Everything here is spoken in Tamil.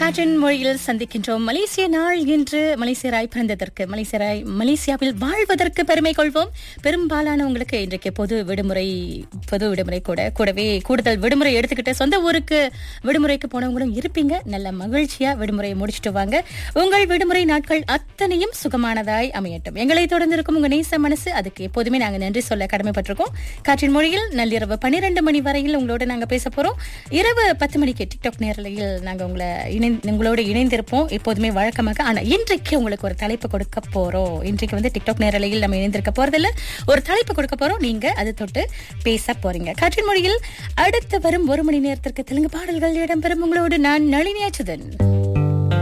காற்றின் மொழியில் சந்திக்கின்றோம் மலேசிய நாள் என்று மலேசியராய் பிறந்ததற்கு மலேசியராய் மலேசியாவில் வாழ்வதற்கு பெருமை கொள்வோம் பெரும்பாலானவங்களுக்கு இன்றைக்கு பொது விடுமுறை பொது விடுமுறை கூட கூடவே கூடுதல் விடுமுறை எடுத்துக்கிட்டு சொந்த ஊருக்கு விடுமுறைக்கு போனவங்களும் இருப்பீங்க நல்ல மகிழ்ச்சியா விடுமுறையை முடிச்சுட்டு வாங்க உங்கள் விடுமுறை நாட்கள் அத்தனையும் சுகமானதாய் அமையட்டும் எங்களை தொடர்ந்து இருக்கும் உங்க நேச மனசு அதுக்கு எப்போதுமே நாங்க நன்றி சொல்ல கடமைப்பட்டிருக்கோம் காற்றின் மொழியில் நள்ளிரவு பன்னிரண்டு மணி வரையில் உங்களோட நாங்க பேச போறோம் இரவு பத்து மணிக்கு டிக்டாக் நேரலையில் நாங்க உங்களை இணை உங்களோட இணைந்திருப்போம் எப்போதுமே வழக்கமாக ஆனா இன்றைக்கு உங்களுக்கு ஒரு தலைப்பு கொடுக்க போறோம் இன்றைக்கு வந்து டிக்டாக் நேரலையில் நம்ம இணைந்திருக்க போறதில்ல ஒரு தலைப்பு கொடுக்க போறோம் நீங்க அது தொட்டு பேச போறீங்க காற்றின் மொழியில் அடுத்து வரும் ஒரு மணி நேரத்திற்கு தெலுங்கு பாடல்கள் இடம்பெறும் உங்களோடு நான் நளினி அச்சுதன்